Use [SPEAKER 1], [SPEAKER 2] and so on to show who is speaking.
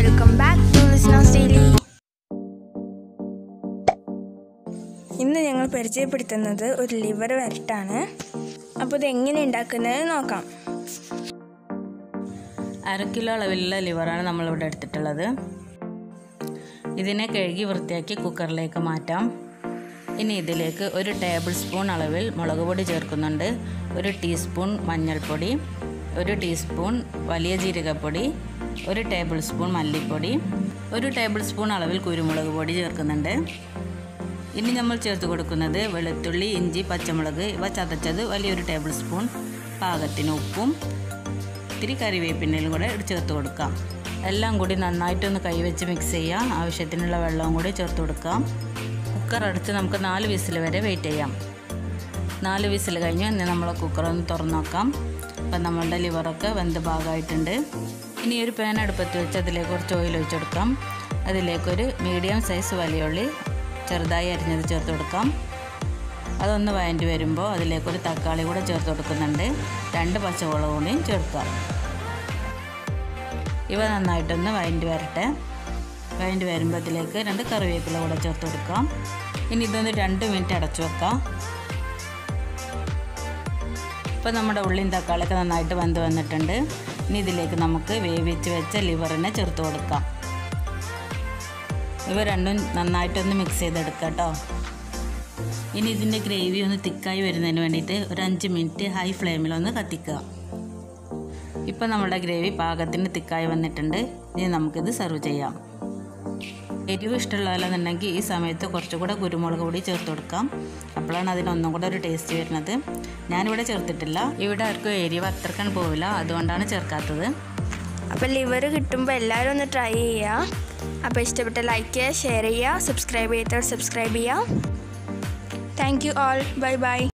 [SPEAKER 1] welcome back to listeners daily ഇന്ന് ഞങ്ങൾ പരിചയപ്പെടുത്തുന്നത് ഒരു ലിവർ വരട്ടാണ് അപ്പോൾ ഇത് എങ്ങനെ ഉണ്ടാക്കുന്നത് നോക്കാം
[SPEAKER 2] അര കിലോ അളവിലുള്ള ലിവറാണ് നമ്മളിവിടെ എടുത്തിട്ടുള്ളത് ഇതിനെ കഴുകി വൃത്തിയാക്കി കുക്കറിലേക്ക് മാറ്റാം ഇനി ഇതിലേക്ക് ഒരു ടേബിൾ സ്പൂൺ അളവിൽ മുളക് പൊടി ചേർക്കുന്നുണ്ട് ഒരു ടീസ്പൂൺ മഞ്ഞൾപ്പൊടി ഒരു ടീസ്പൂൺ വലിയ ജീരകപ്പൊടി ഒരു ടേബിൾ സ്പൂൺ മല്ലിപ്പൊടി ഒരു ടേബിൾ സ്പൂൺ അളവിൽ കുരുമുളക് പൊടി ചേർക്കുന്നുണ്ട് ഇനി നമ്മൾ ചേർത്ത് കൊടുക്കുന്നത് വെളുത്തുള്ളി ഇഞ്ചി പച്ചമുളക് ഇവ ചതച്ചത് വലിയൊരു ടേബിൾ സ്പൂൺ പാകത്തിന് ഉപ്പും ഇത്തിരി കറിവേപ്പിൻ്റെലും കൂടെ ചേർത്ത് കൊടുക്കാം എല്ലാം കൂടി നന്നായിട്ടൊന്ന് കൈവച്ച് മിക്സ് ചെയ്യാം ആവശ്യത്തിനുള്ള വെള്ളവും കൂടി ചേർത്ത് കൊടുക്കാം കുക്കർ അടച്ച് നമുക്ക് നാല് വിസിൽ വരെ വെയിറ്റ് ചെയ്യാം നാല് വിസിൽ കഴിഞ്ഞ് ഇനി നമ്മൾ കുക്കർ ഒന്ന് തുറന്ന് നോക്കാം അപ്പം നമ്മളുടെ ലിവറൊക്കെ വെന്ത് ഭാഗമായിട്ടുണ്ട് ഇനി ഒരു പാൻ അടുപ്പത്ത് വെച്ച് അതിലേക്ക് കുറച്ച് ഓയിൽ ഒഴിച്ച് കൊടുക്കാം അതിലേക്കൊരു മീഡിയം സൈസ് വലിയുള്ളി ചെറുതായി അരിഞ്ഞത് ചേർത്ത് കൊടുക്കാം അതൊന്ന് വഴണ്ടി വരുമ്പോൾ അതിലേക്കൊരു തക്കാളി കൂടെ ചേർത്ത് കൊടുക്കുന്നുണ്ട് രണ്ട് പച്ചമുളക് കൂടിയും ചേർക്കാം ഇവ നന്നായിട്ടൊന്ന് വഴണ്ടി വരട്ടെ വഴണ്ടി വരുമ്പോൾ അതിലേക്ക് രണ്ട് കറിവേപ്പില കൂടെ ചേർത്ത് കൊടുക്കാം ഇനി ഇതൊന്ന് രണ്ട് മിനിറ്റ് അടച്ചു വെക്കാം ഇപ്പോൾ നമ്മുടെ ഉള്ളിയും തക്കാളിയൊക്കെ നന്നായിട്ട് വെന്ത് വന്നിട്ടുണ്ട് ഇനി ഇതിലേക്ക് നമുക്ക് വേവിച്ച് വെച്ച ലിവറിനെ ചേർത്ത് കൊടുക്കാം ഇവ രണ്ടും നന്നായിട്ടൊന്ന് മിക്സ് ചെയ്തെടുക്കാം കേട്ടോ ഇനി ഇതിൻ്റെ ഗ്രേവി ഒന്ന് തിക്കായി വരുന്നതിന് വേണ്ടിയിട്ട് ഒരു അഞ്ച് മിനിറ്റ് ഹൈ ഫ്ലെയിമിലൊന്ന് കത്തിക്കുക ഇപ്പോൾ നമ്മുടെ ഗ്രേവി പാകത്തിന് തിക്കായി വന്നിട്ടുണ്ട് ഇനി നമുക്കിത് സെർവ് ചെയ്യാം എരിവ് ഇഷ്ടമുള്ളതല്ലെന്നുണ്ടെങ്കിൽ ഈ സമയത്ത് കുറച്ചുകൂടെ കുരുമുളക് പൊടി ചേർത്ത് കൊടുക്കാം അപ്പോഴാണ് അതിനൊന്നും കൂടെ ഒരു ടേസ്റ്റ് വരുന്നത് ഞാനിവിടെ ചേർത്തിട്ടില്ല ഇവിടെ ആർക്കും എരിവ് അത്രക്കാൻ പോവില്ല അതുകൊണ്ടാണ് ചേർക്കാത്തത്
[SPEAKER 1] അപ്പോൾ ലിവർ കിട്ടുമ്പോൾ എല്ലാവരും ഒന്ന് ട്രൈ ചെയ്യുക അപ്പോൾ ഇഷ്ടപ്പെട്ട ലൈക്ക് ചെയ്യുക ഷെയർ ചെയ്യുക സബ്സ്ക്രൈബ് ചെയ്യാത്തവർ സബ്സ്ക്രൈബ് ചെയ്യുക thank you all bye by